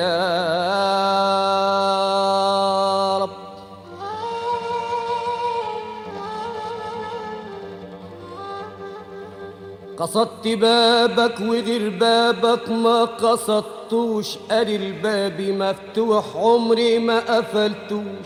يا رب قصدت بابك وغير بابك ما قصدتوش قال الباب مفتوح عمري ما قفلتوش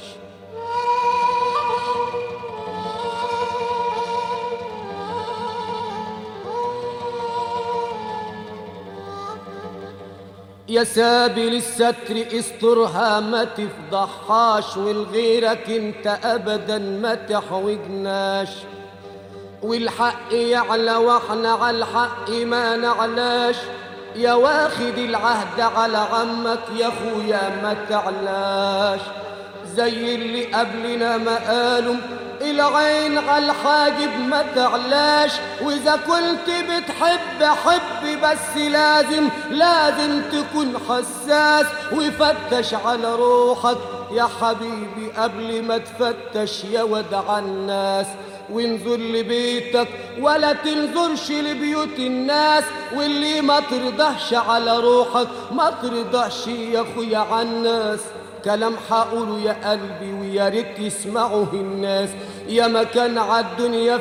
يا سابل الستر استرها ما تفضحهاش والغيرك انت ابدا ما تحوجناش والحق يعلى واحنا على الحق ما نعلاش يا واخد العهد على عمك يا اخويا ما تعلاش زي اللي قبلنا ما قالوا العين على الحاجب ما تعلاش واذا كنت بتحب حب بس لازم لازم تكون حساس وفتش على روحك يا حبيبي قبل ما تفتش يا ودع الناس وانظر لبيتك ولا تنظرش لبيوت الناس واللي ما ترضاش على روحك ما ترضاش يا اخويا على الناس كلام حقوله يا قلبي ويا ريت يسمعه الناس يا مكان عالدنيا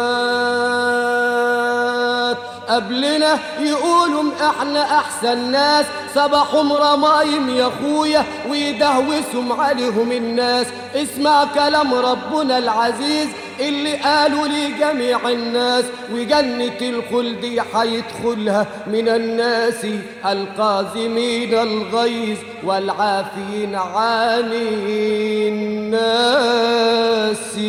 فتوات قبلنا يقولوا احنا احسن ناس صباحهم رمايم يا اخويا ويدهوسهم عليهم الناس اسمع كلام ربنا العزيز اللي قالوا لجميع الناس وجنة الخلد حيدخلها من الناس القازمين الغيظ والعافين عن الناس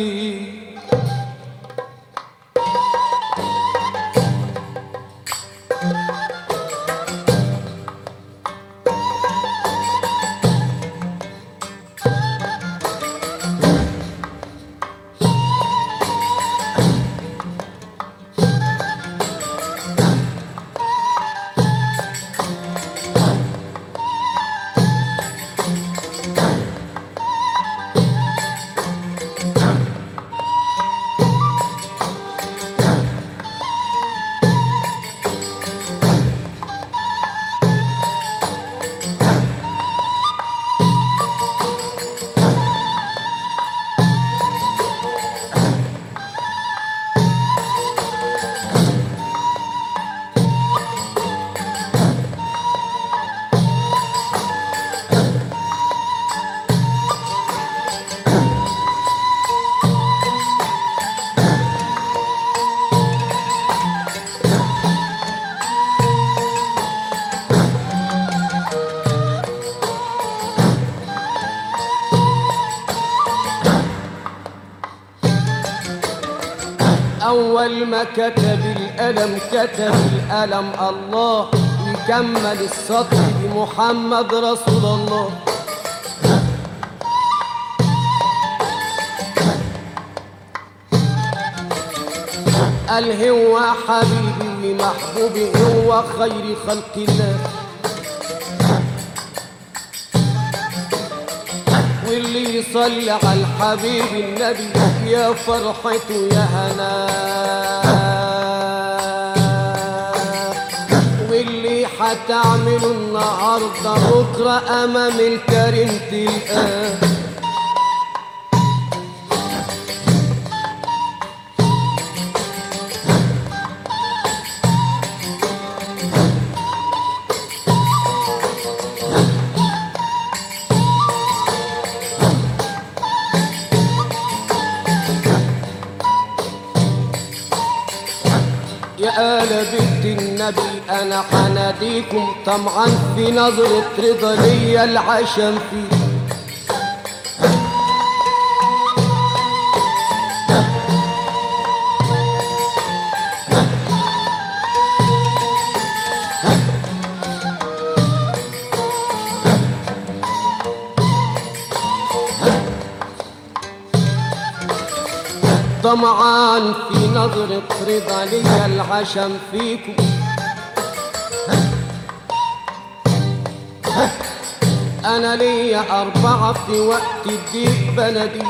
أول ما كتب الألم كتب الألم الله يكمل السطر بمحمد رسول الله قال هو حبيبي محبوبي هو خير خلق الله واللي يصلي على الحبيب النبي يا فرحته يا هنا واللي حتعمله النهارده بكره امام الكريم تلقاه يا آل بيت النبي أنا حناديكم طمعا في نظرة رضا ليا العشم فيه طمعان في نظرة رضا ليا العشم فيكم أنا ليا أربعة في وقت الضيق بلدي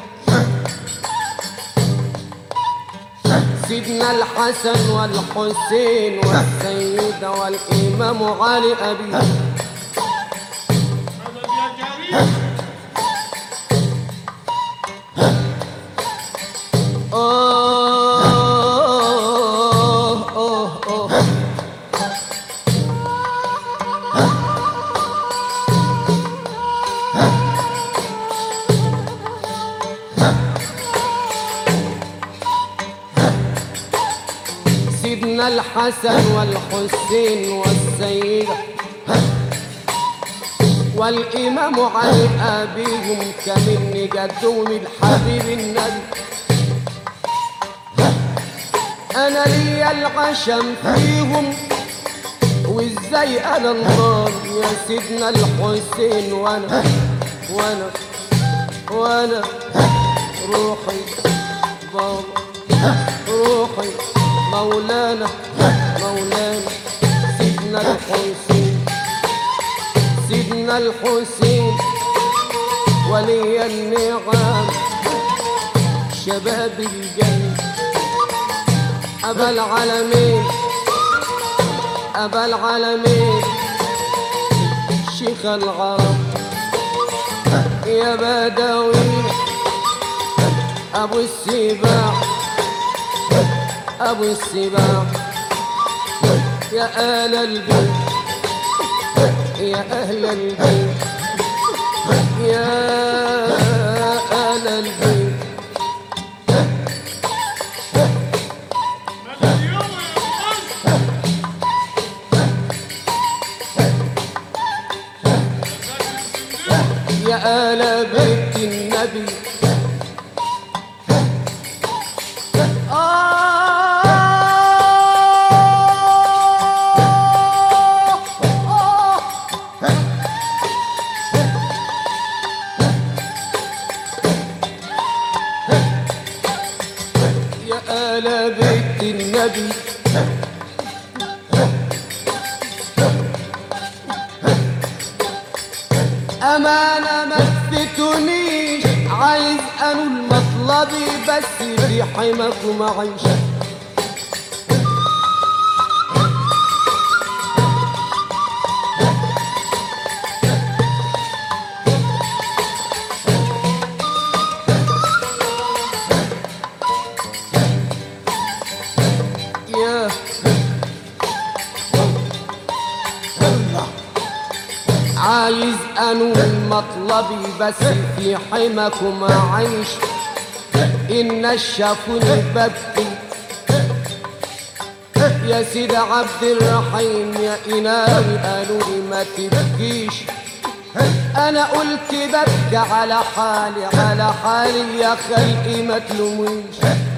سيدنا الحسن والحسين والسيدة والإمام علي أبي الحسن والحسين والسيدة والإمام علي أبيهم كمن جدهم الحبيب النبي أنا ليا العشم فيهم وإزاي أنا النار يا سيدنا الحسين وأنا وأنا وأنا روحي بابا روحي مولانا مولانا سيدنا الحسين سيدنا الحسين ولي النعم شباب الجنة أبا العالمين أبا العالمين شيخ العرب يا بدوي أبو السباع أبو السباع يا آل البيت يا أهل البيت يا آل البيت يا آل بيت النبي يا آل بيت النبي أمانة ما تفتنيش عايز أنول مطلبي بس في حماك ومعيش يا عايز انول مطلبي بس في حماك ومعيش ان شافوني ببكي يا سيد عبد الرحيم يا إلهي قالوا لي ما تبكيش انا قلت ببكي على حالي على حالي يا خلقي ما تلوميش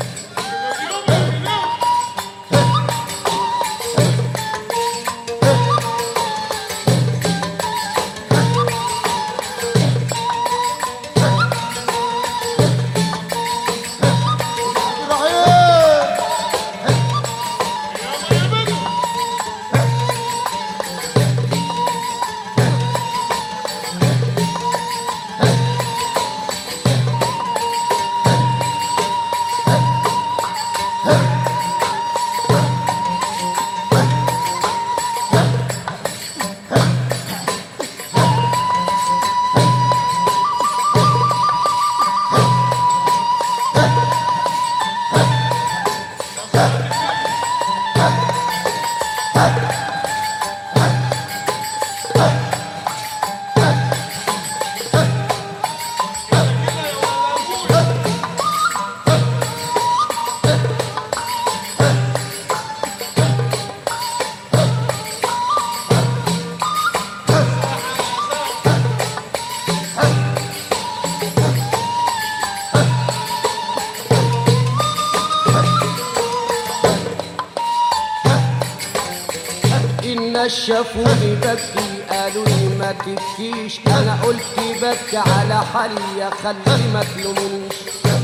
الناس شافوني ببكي قالوا لي ما تبكيش انا قلت ببكي على حالي يا خلي ما تلومونيش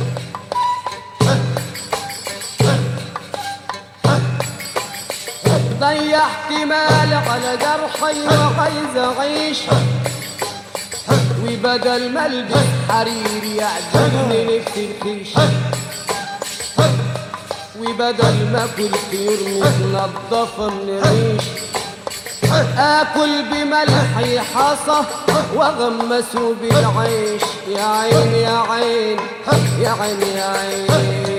ضيعت مالي على جرحي وعايز اعيش وبدل ما البس حرير يعجبني نفسي الخيش وبدل ما اكل طيور متنضفه من الريش اكل بملحي حصى واغمسه بالعيش يا عين يا عين يا عين يا عين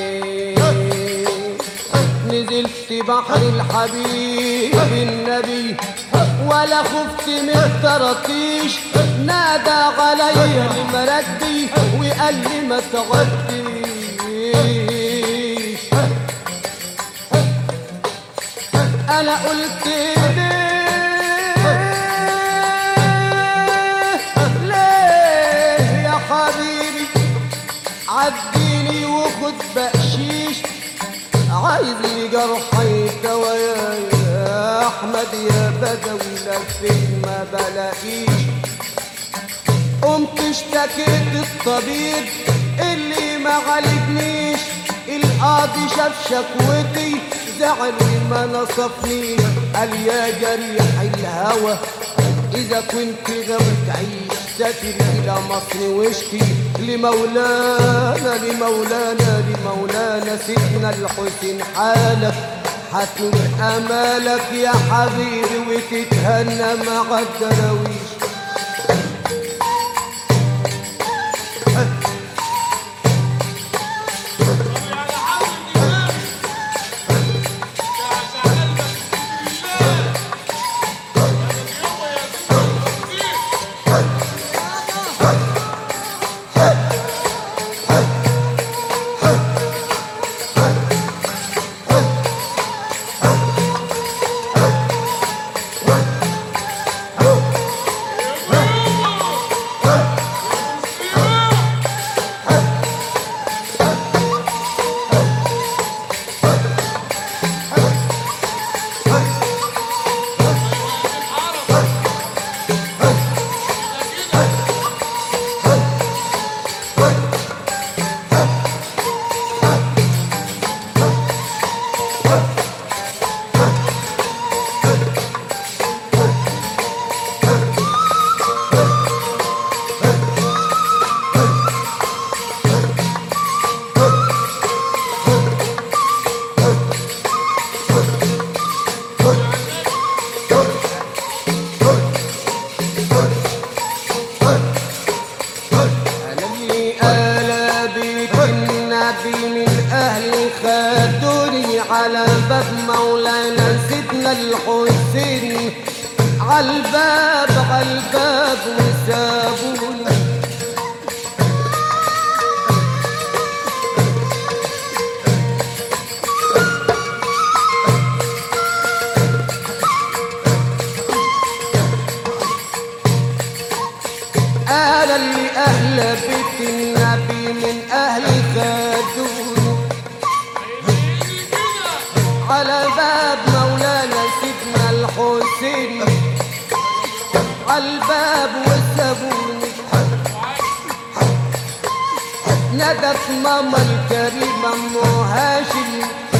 نزلت بحر الحبيب النبي ولا خفت من الطراطيش نادى علي المردي وقال لي ما تعديش انا قلت ليه ليه يا حبيبي عديني وخد بقشيش عايز لي جرحي دوايا يا احمد يا بدوي لفيت ما بلاقيش قمت اشتكيت الطبيب اللي ما عالجنيش القاضي شاف شكوتي زعل ما نصفنيش قال يا جريح الهوى اذا كنت غاوي تعيش سافر الى مصر واشكي لمولانا لمولانا لمولانا سيدنا الحسين حالك هتنور امالك يا حبيبي وتتهنى مع الدراويش أنا اللي آل بيت النبي من أهلي خدوني على باب مولانا سيدنا الحسين عالباب عالباب وسابوني أنا اللي أهل بيت النبي من أهلي خدوني على باب مولانا سيدنا الحسين عالباب وسابوني ندت ماما الكريمة أم هاشم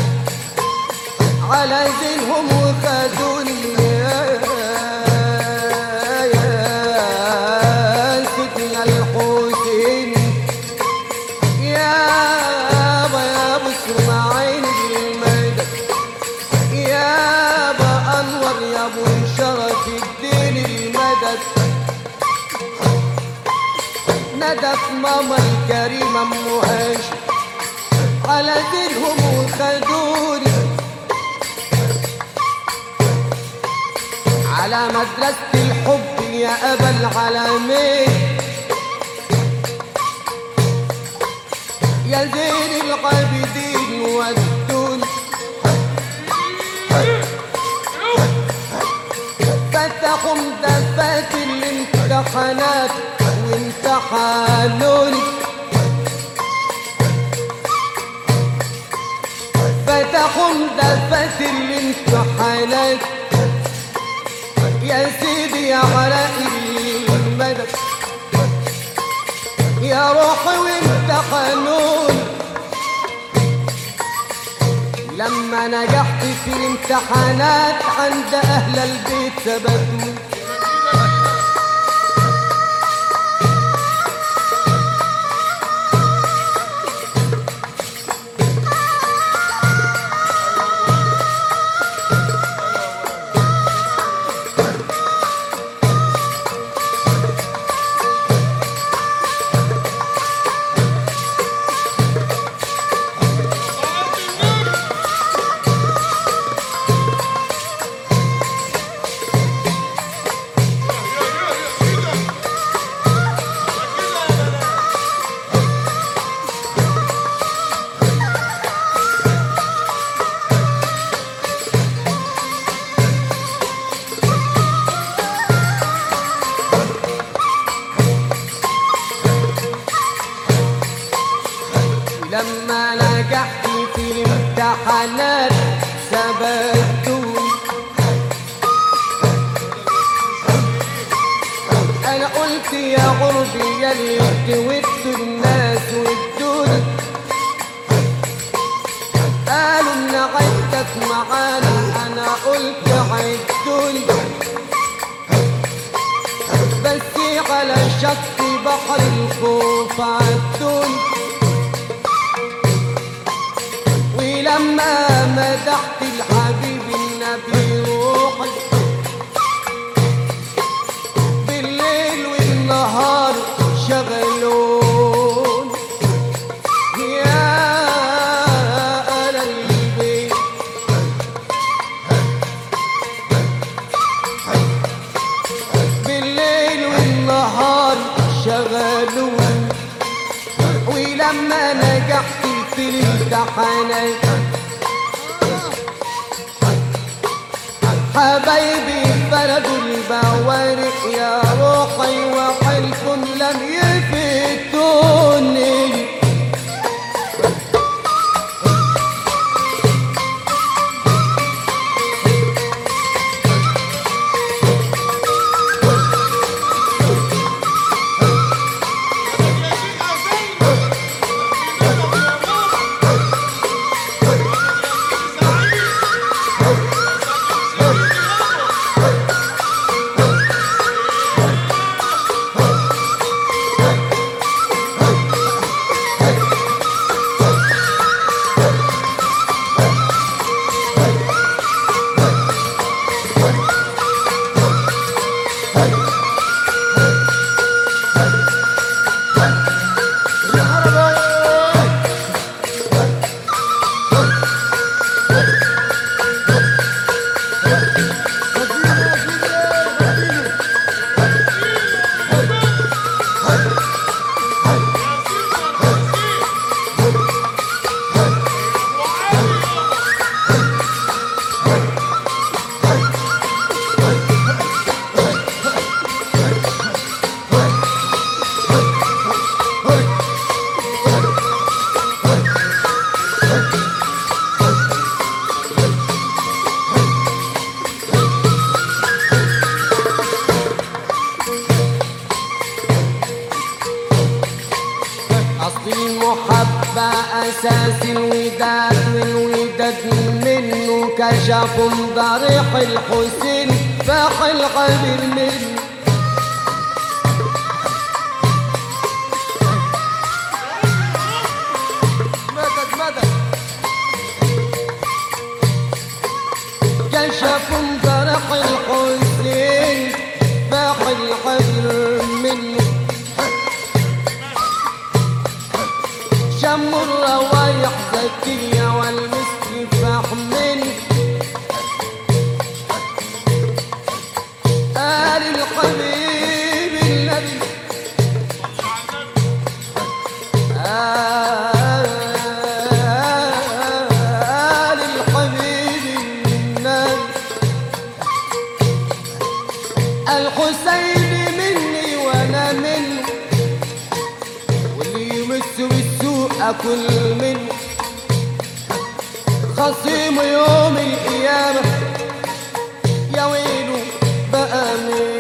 على زينهم وخدوني يا يا سيدنا الحسين يا ابا يا ابو اسماعيل المدد يا ابا انور يا ابو شرف الدين المدد ندت ماما الكريمة ام هاشم على دينهم وخدوني على مدرسة الحب يا أبا العالمين يا زين العابدين والدون فتحوا مدفات الامتحانات وامتحانوني فتحوا مدفات الامتحانات يا سيدي يا علاء المدد يا روحي وانت قانون لما نجحت في الامتحانات عند اهل البيت ثبتوا الامتحانات ثبتوني انا قلت يا غربي يا اللي ودوا الناس والدنيا قالوا ان عدتك معانا انا قلت عدوني بس على شط بحر الخوف عدوني ولما مدحت الحبيب النبي روحي بالليل والنهار شغلون يا أهل البيت بالليل والنهار شغلون ولما نجحت في الامتحانات حبايبي فردوا البوارق يا روحي وحلف لم يفتوني أصل المحبة أساس الوداد والوداد منه كشف ضريح الحسين فاح الغبر منه مدد مدد كشف ضريح الحسين فاح الغبر منه شم الروايح زكية والمسك فحمل قال الحبيب النبي قال الحبيب النبي الحسين مني وانا منه واللي يمس بالسوء اكل منه خصيم يوم القيامة يا ويله بقى مين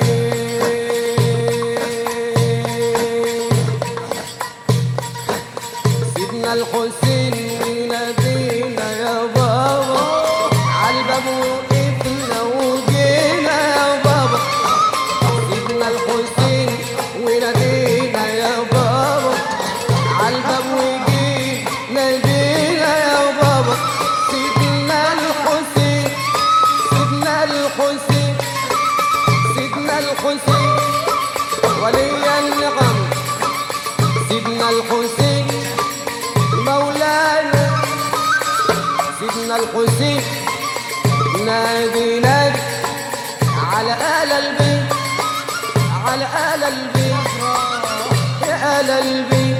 سيدنا الحسين نادينا يا بابا عالباب وقفنا وجينا يا بابا سيدنا الحسين ونادينا يا بابا عالباب وجينا نادينا يا بابا سيدنا الحسين سيدنا الحسين سيدنا الحسين ولي النعم سيدنا الحسين مولانا سيدنا الحسين نادي نادي على آل البيت على آل البيت يا آل البيت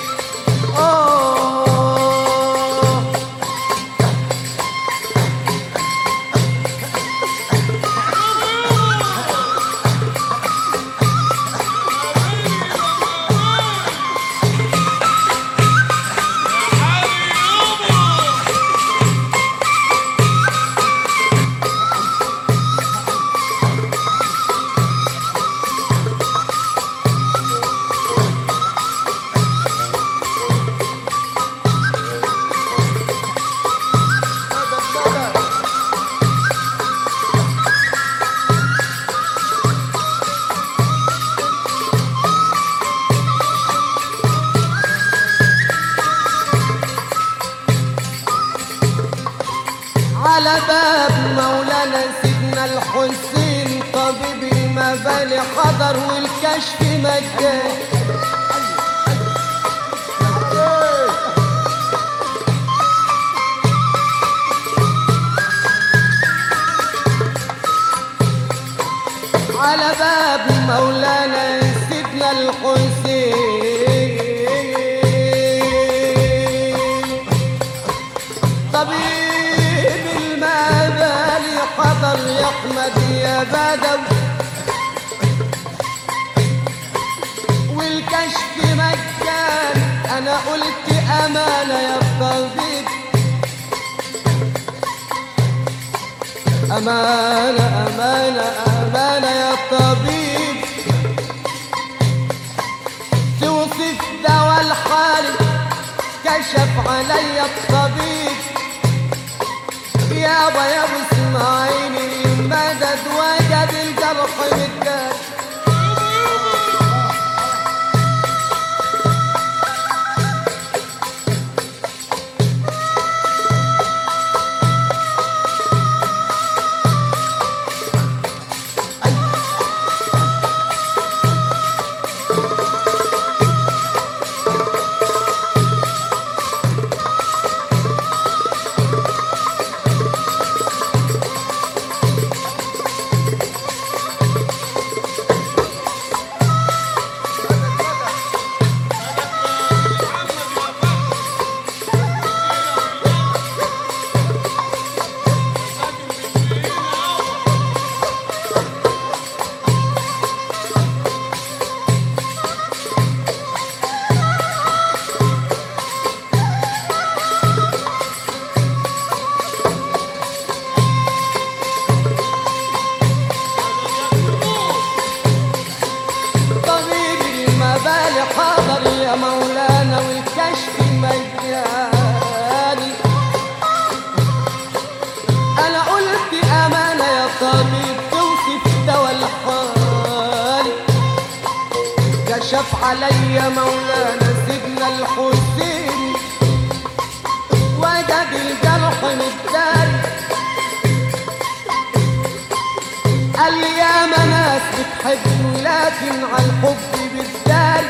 آه على باب مولانا سيدنا الحسين طبيب المبالي حضر والكشف مجاني على باب مولانا سيدنا الحسين طبيب المبالي حضر يا احمد يا بدو والكشف مجان انا قلت امانه يا طبيب أمانة أمانة أمانة يا طبيب توصف دواء الحال كشف علي الطبيب يابا يا ابو اسماعيل المدد وجد الجرح متداد طبيب المبالي حاضر يا مولانا والكشف مجاني انا قلت امانه يا طبيب توصف دواء الحال كشف علي مولانا سيدنا الحسين وجد الجرح متداري قال لي يا ناس بتحبني لكن على الحب بالذات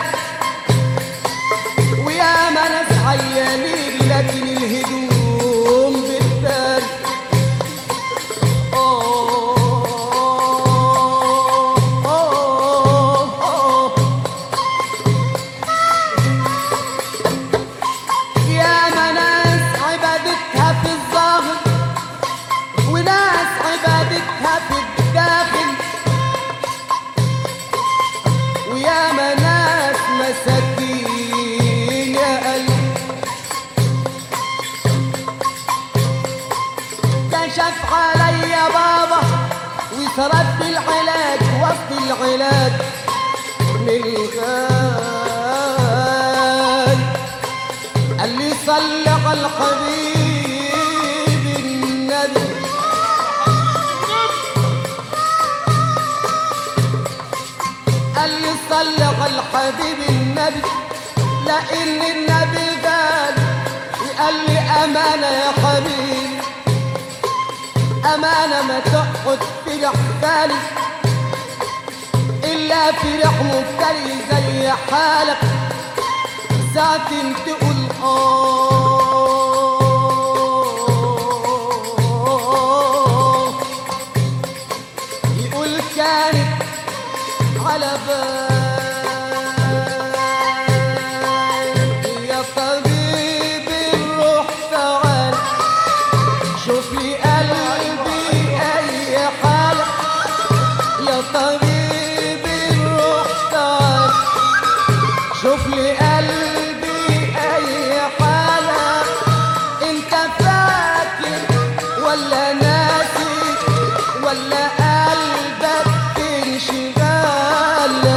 ويا ناس عيانين لكن الهدوم بالذات أوه، أوه، أوه. يا ناس عبادتها في الظاهر وناس عبادتها في الداخل ويا ناس مساكين يا قلبي كشف علي يا بابا وسرد العلاج وسط العلاج من الغال قال لي صل على الحبيب النبي قال لي صل على الحبيب النبي لان النبي قال وقال لي امانه يا حبيبي امانه ما تقعد في حالي الا في رح مبتلي زي حالك ساعة تقول آه يقول كانت على بالي يا طبيب الروح تعال شوف لي قلبي أي حالة يا طبيب الروح تعال شوف لي قلبي أي حالة أنت فاكر ولا ناسي ولا قلبك انشغال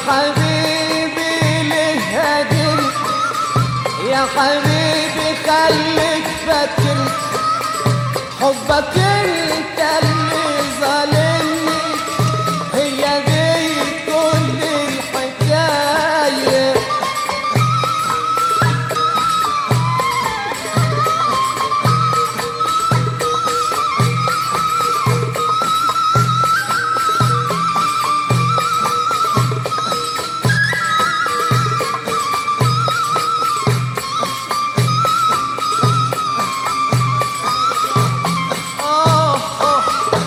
حبيبي ليه هاجر يا حبيبي خليك فاكر حبك انت اللي ظالمني هي دي كل الحكايه آه آه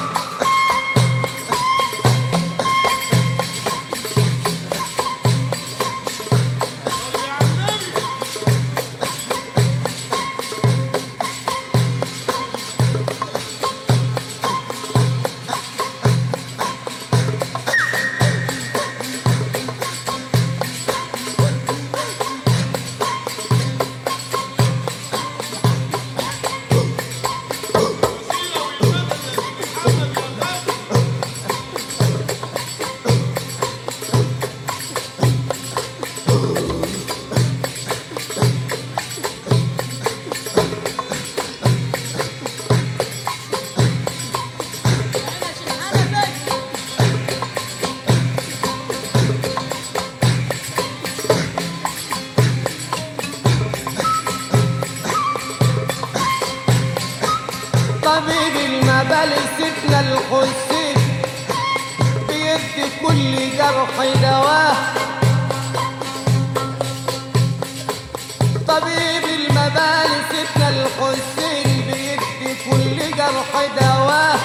طبيب المبالي سيدنا الحسين بيدي كل جرح دواه طبيب المبالي سيدنا الحسين بيدي كل جرح دواه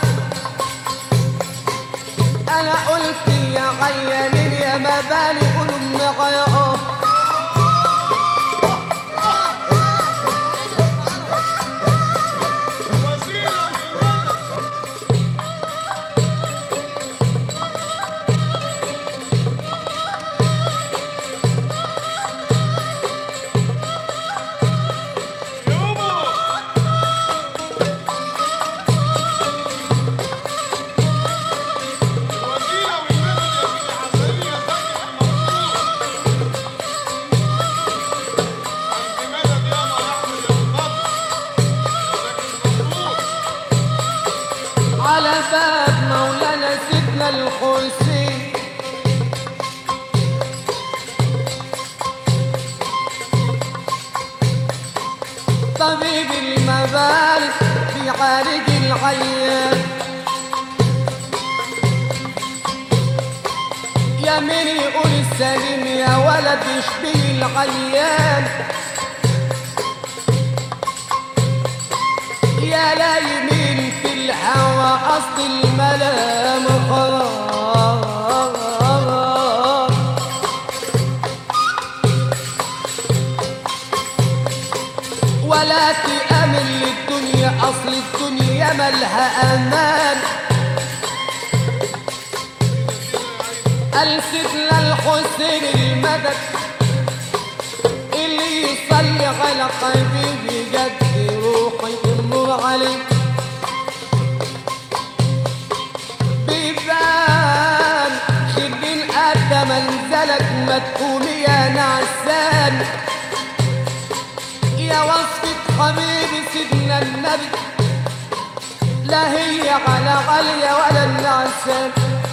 انا قلت يا عيانين يا مبالي قولوا معايا اه على باب مولانا سيدنا الحسين طبيب المبالغ في عالج العيان يا مين يقول السليم يا ولد يشبه العيان يا لا يمين في الهوى أصل الملام خلاص ولا تأمن للدنيا أصل الدنيا ملها أمان ألسدنا الحسين المدد اللي يصلي على حبيبي جد روحي النور عليك بيبان شدين قد منزلك ما تقوم يا نعسان يا وصفة حبيبي سيدنا النبي لا هي على غالية ولا النعسان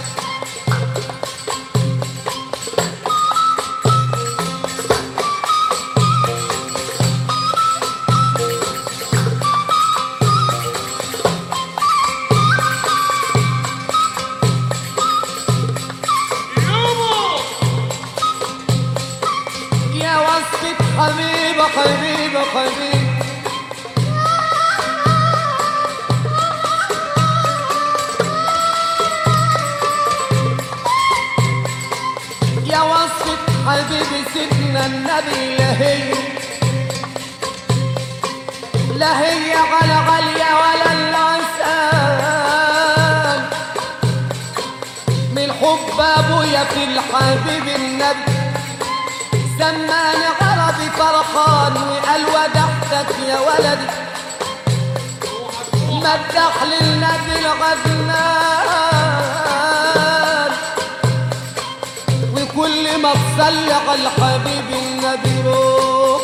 يا وصفة حبيبة حبيبة حبيبة يا وصفة حبيبي سيدنا النبي لا هي لا هي على غالية ولا العسان من حب ابويا في الحبيب النبي سماني عربي فرحان وقال ودحتك يا ولدي مدح للنبي الغدنان ما تصلي على الحبيب النبي روح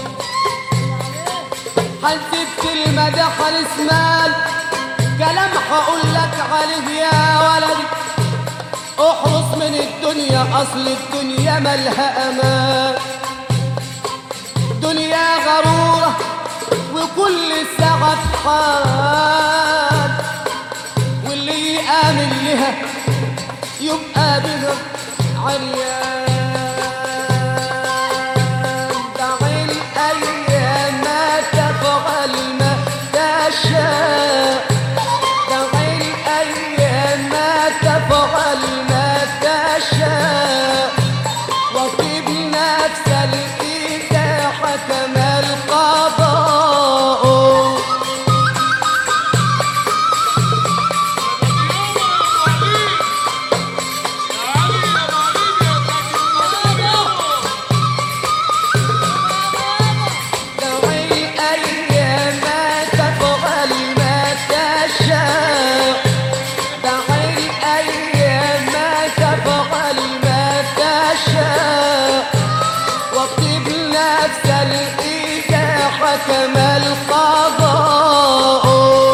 هنسيب كلمة ده هنسمال كلام هقول لك عليه يا ولدي احرص من الدنيا اصل الدنيا ملها امان دنيا غرورة وكل ساعة حال واللي يآمن لها يبقى بها عريان دع الأيام تفعل ما تشاء دع الأيام تفعل ما تشاء وطيب نفس الإيداع كما القضاء دع الأيام تفعل ما تشاء دع الأيام تفعل ما تشاء واكتب نفس الإيداع كما القضاء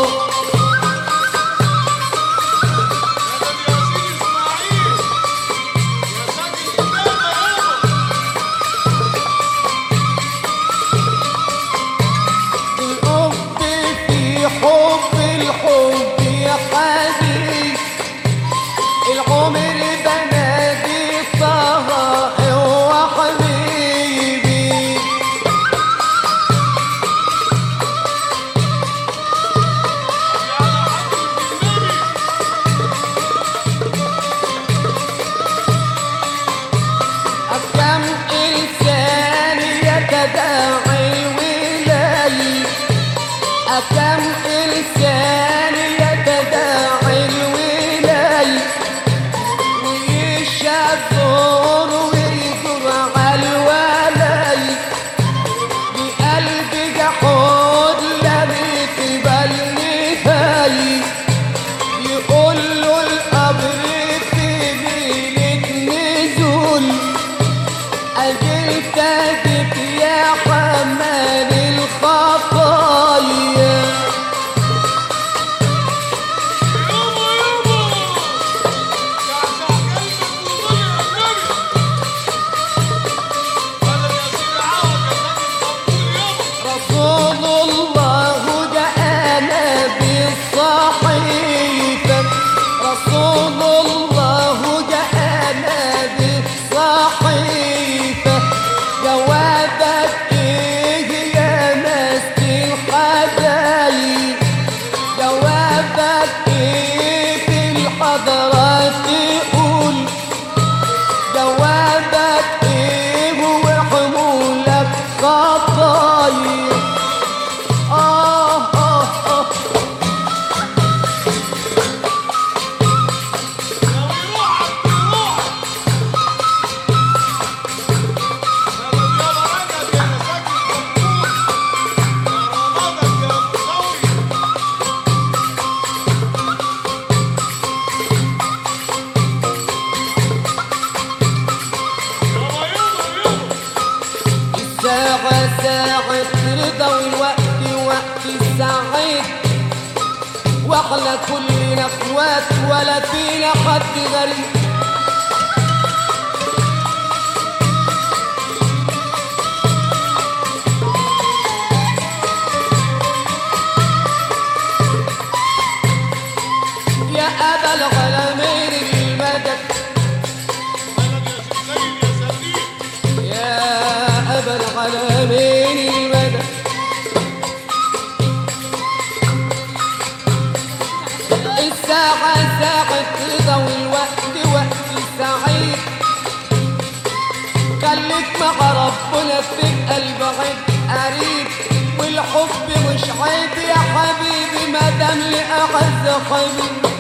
الحب في حب الحب يا حبيبي العمر بنادي طه هو حبيبي كم إنسان يتداعي الولاي أكم إنسان يتداعي الولاي ويشذر ويجر على الولاي بقلب جحود لم يقبل نهاي يقول له القبر في ليلة نزول أجلت بك يا حمال الخطايا رسول الله جاءنا بالصحيفة رسول الله جاءنا بالصحيفة جوابك ايه يا ناس الحبايب جوابك ايه في الحضرات تقول جوابك ايه وحمولك خطايا آه آه آه الساعة ساعة رضا والوقت وقت السعيد واحنا كلنا اخوات ولا فينا حد غريب يا أبا الغلامين المدد يا أبا العالمين المدد الساعة ساعة رضا والوقت وقت سعيد خليك مع ربنا تبقى البعيد قريب والحب مش عيب يا حبيبي ما دام لأعز حبيبي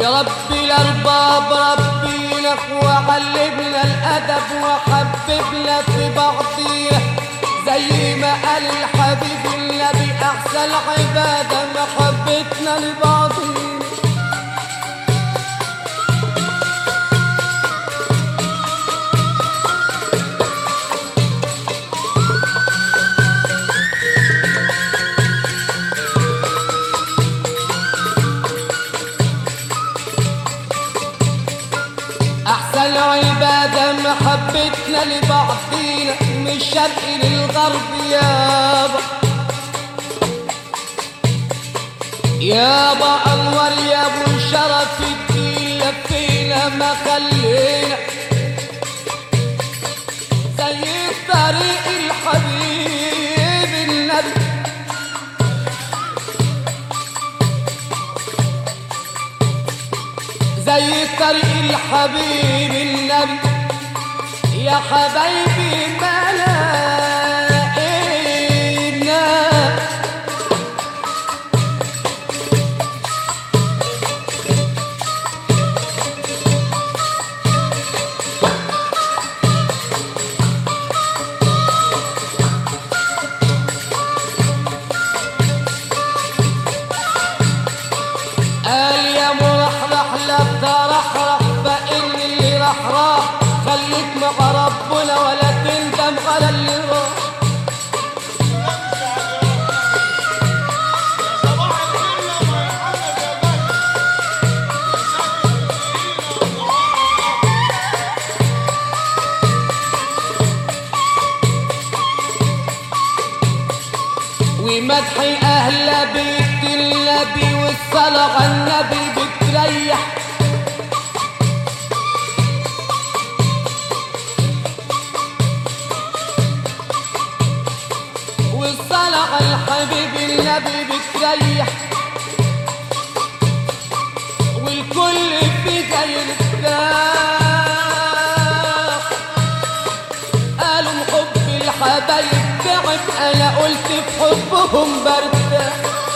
وربي الأرباب ربينا وعلمنا الأدب وحببنا في بعضينا زي ما قال الحبيب النبي أحسن عبادة محبتنا لبعضينا أحسن عبادة محبتنا لبعضينا من الشرق للغرب يابا يابا أنور يا أبو شرف الدين لفينا ما خلينا زي طريق الحبيب النبي زي طريق الحبيب النبي يا حبايبي ما لقينا قال يا مرحرح لا ترحرح فإن اللي راح راح خليك مع ربنا ولا تندم على اللي راح صباح الخير يا محمد يا باشا ومدح أهل بيت النبي والصلاة على النبي بتريح والصلاة على الحبيب النبي بتريح والكل فيها يرتاح قالوا حب الحبايب تعب انا قلت في حبهم برتاح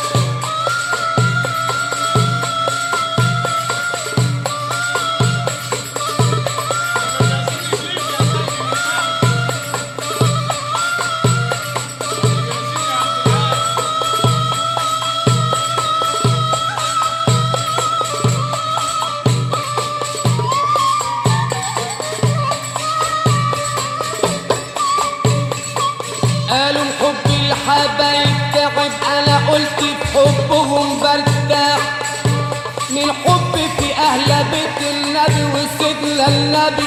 قالوا حب الحبايب تعب انا قلت في حبهم برتاح من حب في اهل بيت النبي وسيدنا النبي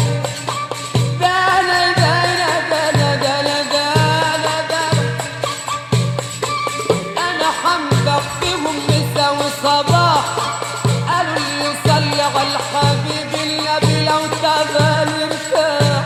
دانا دانا دانا دانا دانا دانا انا حمدك فيهم مسا وصباح قالوا اللي يصلي على الحبيب النبي لو تبان ارتاح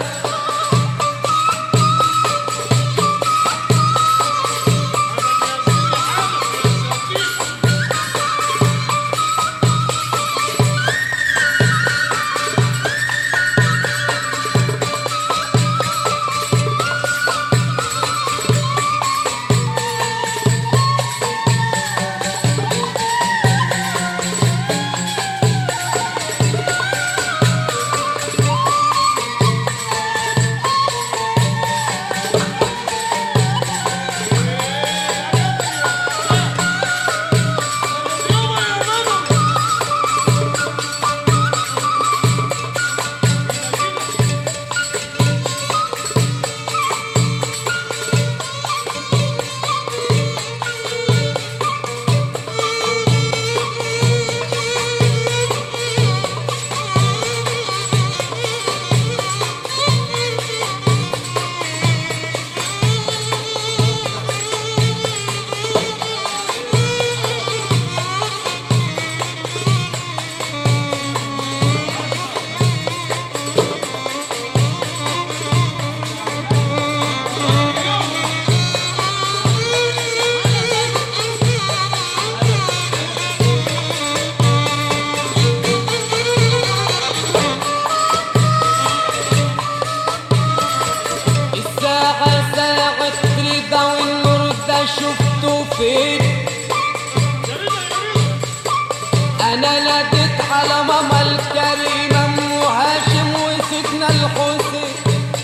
انا ناديت على ماما الكريمه ام هاشم وسيدنا الحسين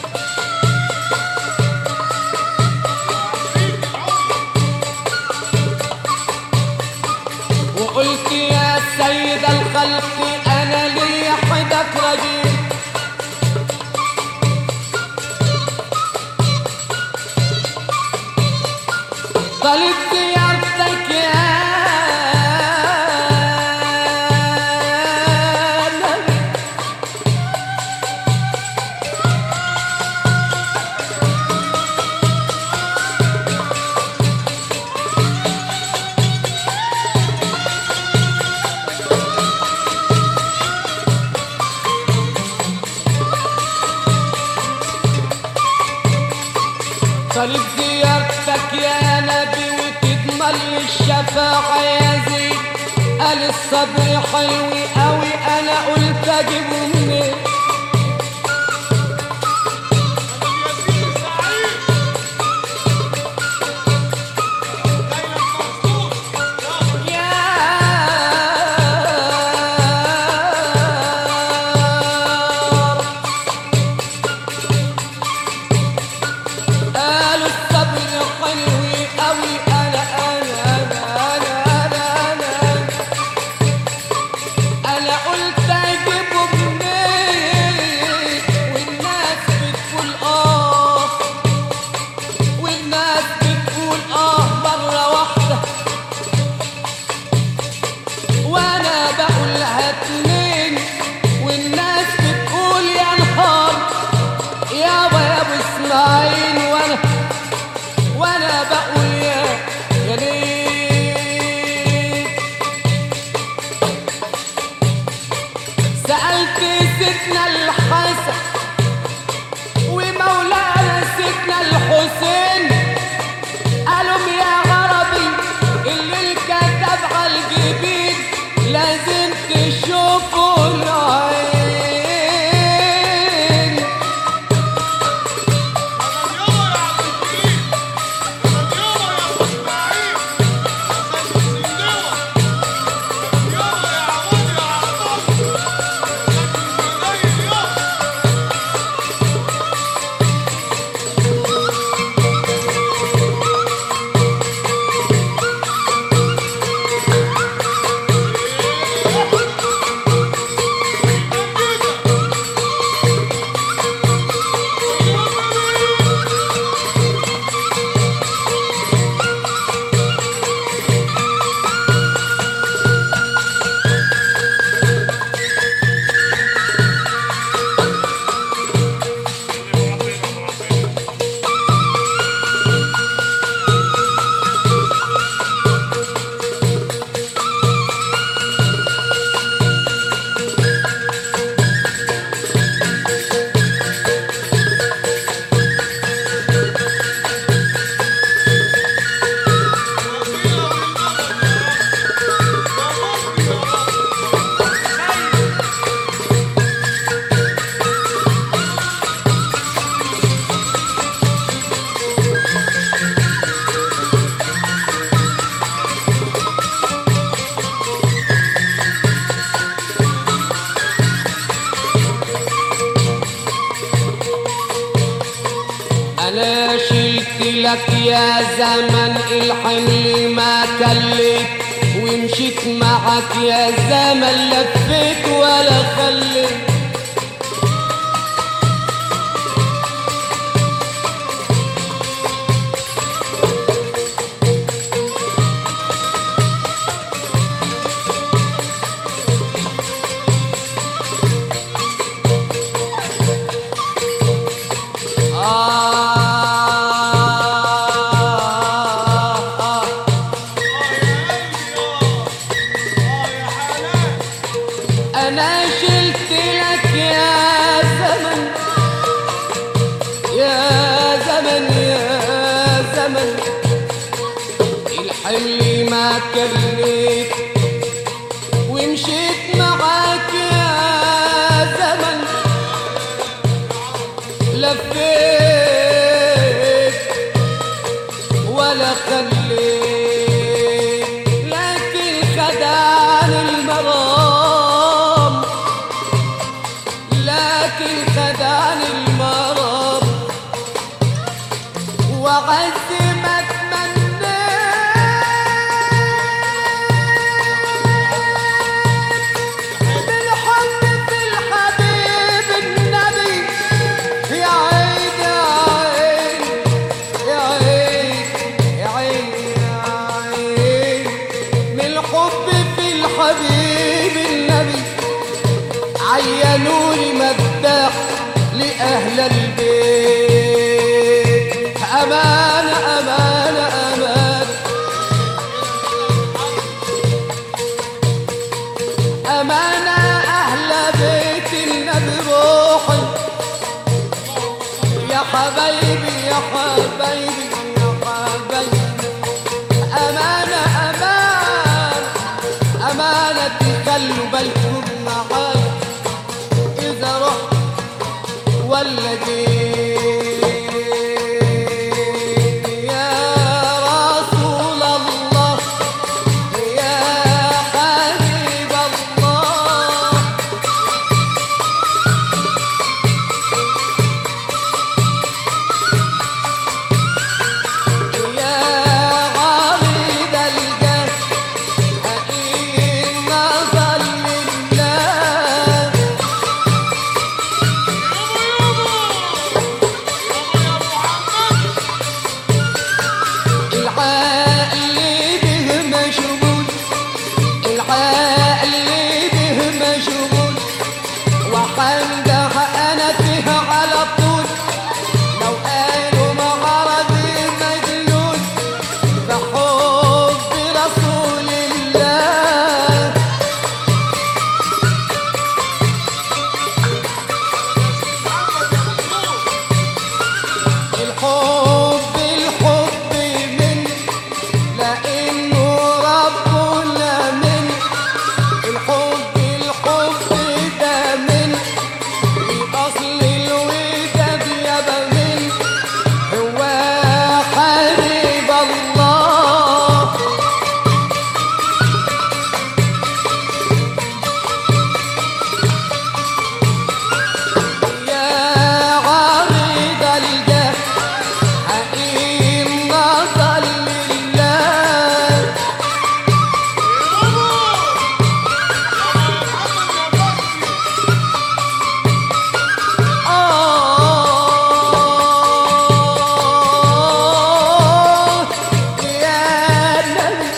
وقلت يا سيد الخلق انا لي حدك رجيم طلب زيارتك يا نبي طلب زيارتك يا نبي وتضمن لي الشفاعة يا زين قال الصبر حلو قوي انا قلت اجيبه منين الياسين السعيد ليلى المخصوص يا يا قالوا الصبر حلو قوي انا انا انا انا انا انا انا قلت اجيبه منين والناس بتقول اه والناس بتقول اه مرة واحدة وانا بقولها اتنين والناس بتقول يا نهار يابا يا ابو اسماعيل وانا وانا بقول يا يا ليل سألت سيدنا الحسن ومولانا سيدنا الحسين قالوا يا غربي اللي الكتب على الجبين لازم تشوفوا العين مدد يابا يا عبد الكريم مدد يابا يا ابو اسماعيل مدد يابا يا عمود يا عطار مدد يابا انا شلت لك يا زمن الحمل ما كليت ومشيت معك يا زمن لفيت ولا خليت آه آه أنا شلت لك يا زمن يا زمن يا زمن الحمل ما كليت ومشيت معاك يا زمن لفيت ولا خليت لكن خدعني المرض قالوا لي مداح لأهل البيت أمانة أمانة أمانة أمانة أهل بيت النبي روحي يا حبايبي يا حبايبي يا حبايبي أمانة أمانة أمانة تخلوا بالكم معايا إذا رحت ولا جيت يا رسول الله يا حبيب الله يا عريض الجاه إن نظر لله العقل به مشغول العقل به مشغول وحمدح انا فيها على طول لو قالوا معرضي مجنون بحب رسول الله الحب الحب من لانه ربنا من الحب الحب ده من اصل الوداد يابا من هو حبيب الله يا عريض الجاه حقيم نظر لله آه يا نبي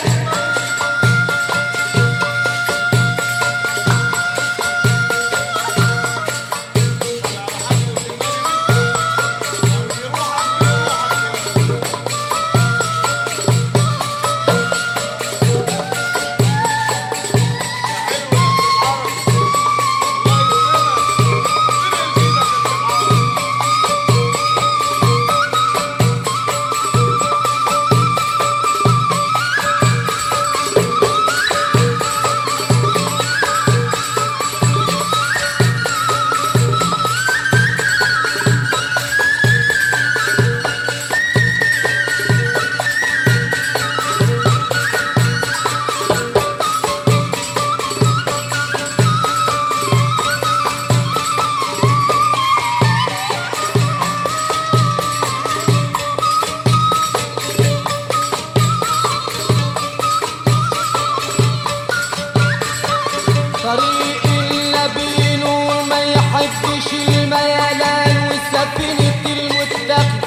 طريق اللبين وما يحبش الميلان وسفينة المتقي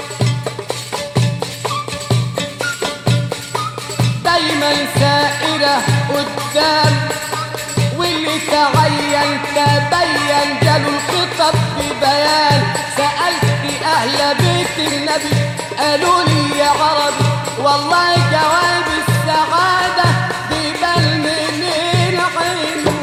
دايما سائرة قدام واللي تعين تبين جاله الخطب ببيان سألت أهل بيت النبي قالوا لي يا عربي والله جواب السعادة بيبان من العنوان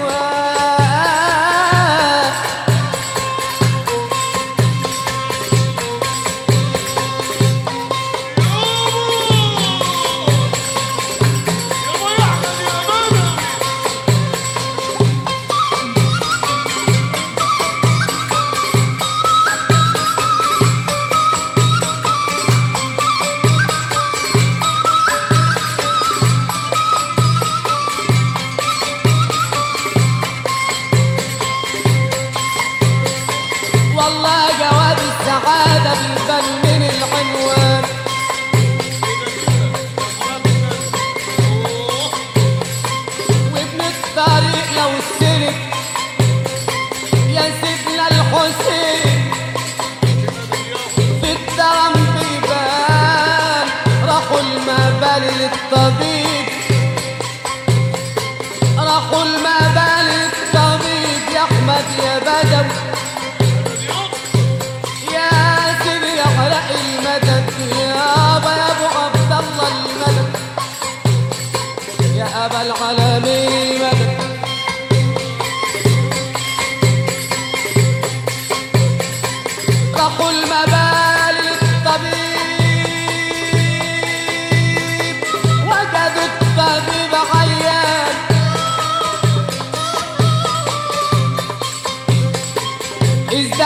والله جواب السعادة بيبان من العنوان وابن الطريق لو سلك يا سيدنا الحسين في الدرم بيبان راحوا المبال للطبيب راحوا المبال للطبيب يا احمد يا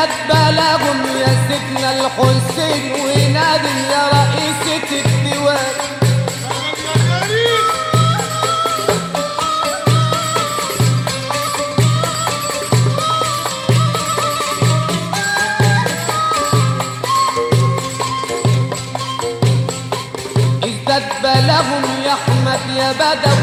ازداد بلاغهم يا سيدنا الحسين ونادي يا رئيسة الديوان مدد يا كريم ازداد بلاغهم يا احمد يا بدو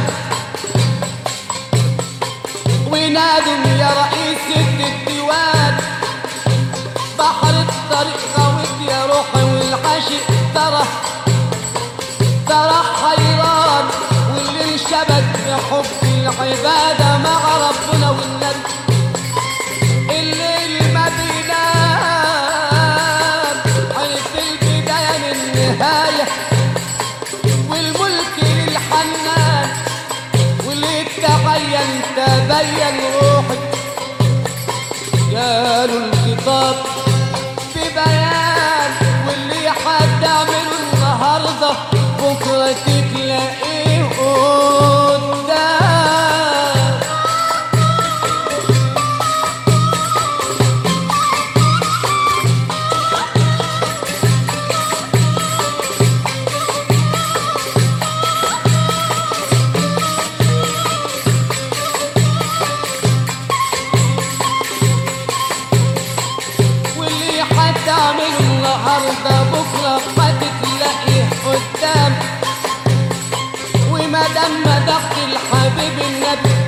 ونادم يا رئيسة الديوان بحر الطريق غويت يا روحي والعاشق ترى ترى حيران واللي انشبك بحب العبادة مع ربنا والنبي الليل ما بينام عرف البداية من النهاية والملك للحنان واللي تبين تبين روحي قالوا الخطاب ببيان واللي هتعمله النهارده بكره تلاقيه قدام واللي هتعمله النهارده بكره هتلاقيه قدام وما دام مدحت الحبيب النبي